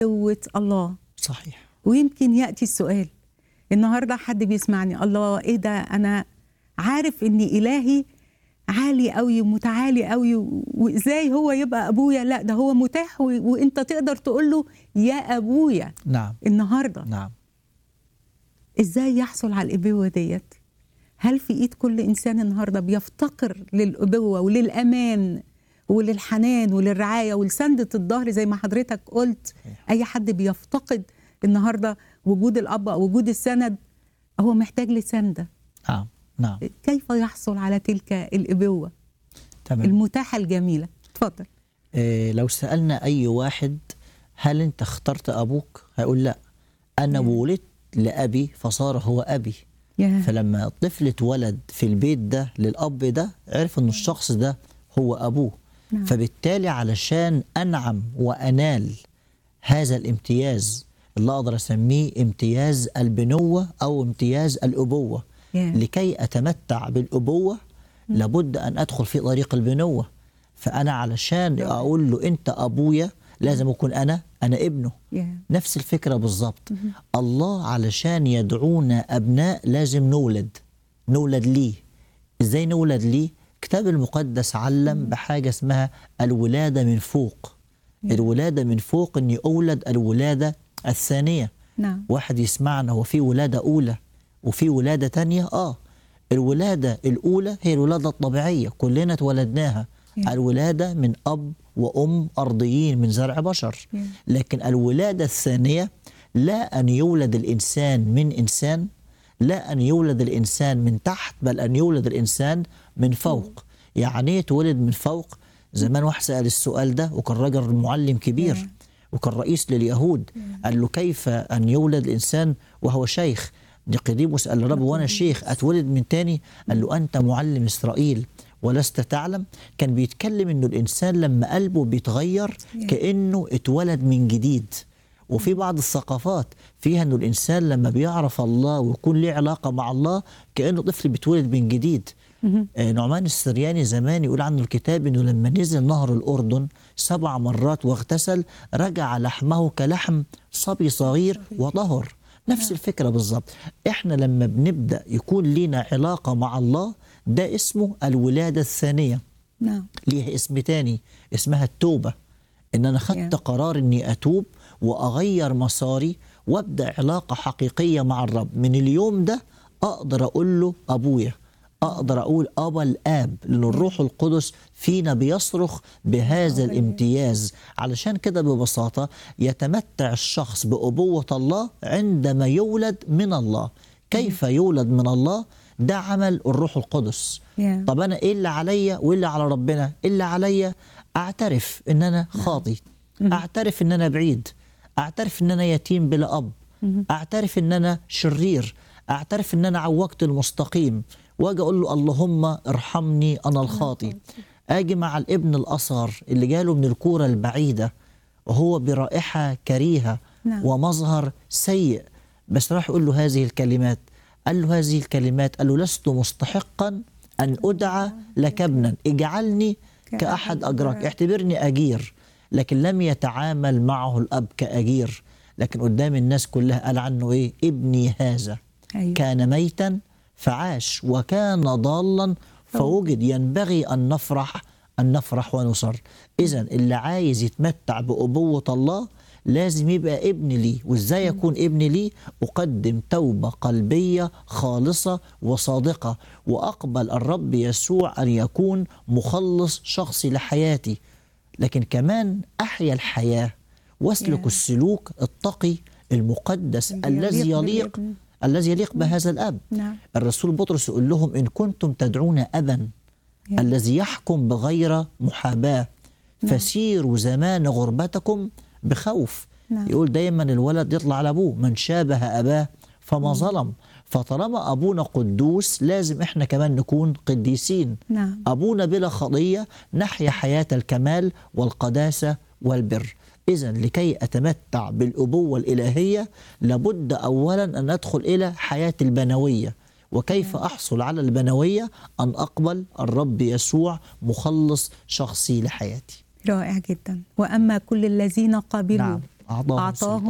قوة الله صحيح ويمكن يأتي السؤال النهاردة حد بيسمعني الله إيه ده أنا عارف إن إلهي عالي قوي ومتعالي قوي و- وإزاي هو يبقى أبويا لا ده هو متاح و... وإنت تقدر تقول له يا أبويا نعم النهاردة نعم ازاي يحصل على الابوه ديت هل في ايد كل انسان النهارده بيفتقر للابوه وللامان وللحنان وللرعايه ولسندة الظهر زي ما حضرتك قلت صحيح. اي حد بيفتقد النهارده وجود الاب او وجود السند هو محتاج لسنده نعم نعم كيف يحصل على تلك الابوه تمام المتاحه الجميله اتفضل إيه لو سألنا أي واحد هل أنت اخترت أبوك هيقول لا أنا مم. ولدت لأبي فصار هو أبي يا فلما الطفل اتولد في البيت ده للأب ده عرف أن الشخص ده هو أبوه نعم. فبالتالي علشان أنعم وأنال هذا الامتياز اللي أقدر أسميه امتياز البنوة أو امتياز الأبوة يا. لكي أتمتع بالأبوة لابد أن أدخل في طريق البنوة فأنا علشان أقول له أنت أبويا لازم أكون أنا أنا ابنه يا نفس الفكرة بالظبط الله علشان يدعونا أبناء لازم نولد نولد ليه إزاي نولد ليه الكتاب المقدس علم بحاجة اسمها الولادة من فوق الولادة من فوق أني أولد الولادة الثانية نعم واحد يسمعنا هو في ولادة أولى وفي ولادة تانية آه الولادة الأولى هي الولادة الطبيعية كلنا اتولدناها Yeah. الولادة من أب وأم أرضيين من زرع بشر Yeah. لكن الولادة الثانية لا أن يولد الإنسان من إنسان لا أن يولد الإنسان من تحت بل أن يولد الإنسان من فوق يعني إيه تولد من فوق زمان واحد سأل السؤال ده وكان راجل معلم كبير Yeah. وكان رئيس لليهود قال له كيف أن يولد الإنسان وهو شيخ نيقوديموس قال له رب وأنا شيخ أتولد من تاني قال له أنت معلم إسرائيل ولست تعلم كان بيتكلم إنه الإنسان لما قلبه بيتغير Yeah. كأنه اتولد من جديد وفي بعض الثقافات فيها انه الانسان لما بيعرف الله ويكون له علاقه مع الله كانه طفل بيتولد من جديد آه، نعمان السرياني زمان يقول عنه الكتاب انه لما نزل نهر الاردن سبع مرات واغتسل رجع لحمه كلحم صبي صغير وطهر نفس الفكره بالظبط احنا لما بنبدا يكون لينا علاقه مع الله ده اسمه الولاده الثانيه نعم ليها اسم تاني اسمها التوبة إن أنا خدت Yeah. قرار إني أتوب وأغير مساري وأبدأ علاقة حقيقية مع الرب من اليوم ده أقدر أقول له أبويا أقدر أقول أبا الآب لأن الروح القدس فينا بيصرخ بهذا الامتياز علشان كده ببساطة يتمتع الشخص بأبوة الله عندما يولد من الله كيف يولد من الله ده عمل الروح القدس يا. طب انا ايه اللي عليا وايه اللي على ربنا ايه اللي عليا اعترف ان انا خاطي اعترف ان انا بعيد اعترف ان انا يتيم بلا اب اعترف ان انا شرير اعترف ان انا عوجت المستقيم واجي اقول له اللهم ارحمني انا الخاطي اجي مع الابن الاصغر اللي جاله من الكوره البعيده وهو برائحه كريهه نعم. ومظهر سيء بس راح يقول له هذه الكلمات قال له هذه الكلمات قال له لست مستحقا أن أدعى لك ابنا اجعلني كأحد أجراك اعتبرني أجير لكن لم يتعامل معه الأب كأجير لكن قدام الناس كلها قال عنه إيه ابني هذا أيوة. كان ميتا فعاش وكان ضالا فوجد ينبغي أن نفرح أن نفرح ونصر إذا اللي عايز يتمتع بأبوة الله لازم يبقى ابن ليه وإزاي يكون ابن ليه أقدم توبة قلبية خالصة وصادقة وأقبل الرب يسوع أن يكون مخلص شخصي لحياتي لكن كمان أحيا الحياة واسلك Yeah. السلوك التقي المقدس الذي الذي يليق يليق بالابن. الذي يليق بهذا الأب نعم الرسول بطرس يقول لهم إن كنتم تدعون أبا يا. الذي يحكم بغير محاباة فسيروا زمان غربتكم بخوف نعم. يقول دايما الولد يطلع على أبوه من شابه أباه فما ظلم فطالما أبونا قدوس لازم إحنا كمان نكون قديسين نعم أبونا بلا خطية نحيا حياة الكمال والقداسة والبر إذا لكي أتمتع بالأبوة الإلهية لابد أولا أن أدخل إلى حياة البنوية وكيف أحصل على البنوية أن أقبل الرب يسوع مخلص شخصي لحياتي رائع جدا واما كل الذين قبلوا نعم. أعطاهم أعطاهم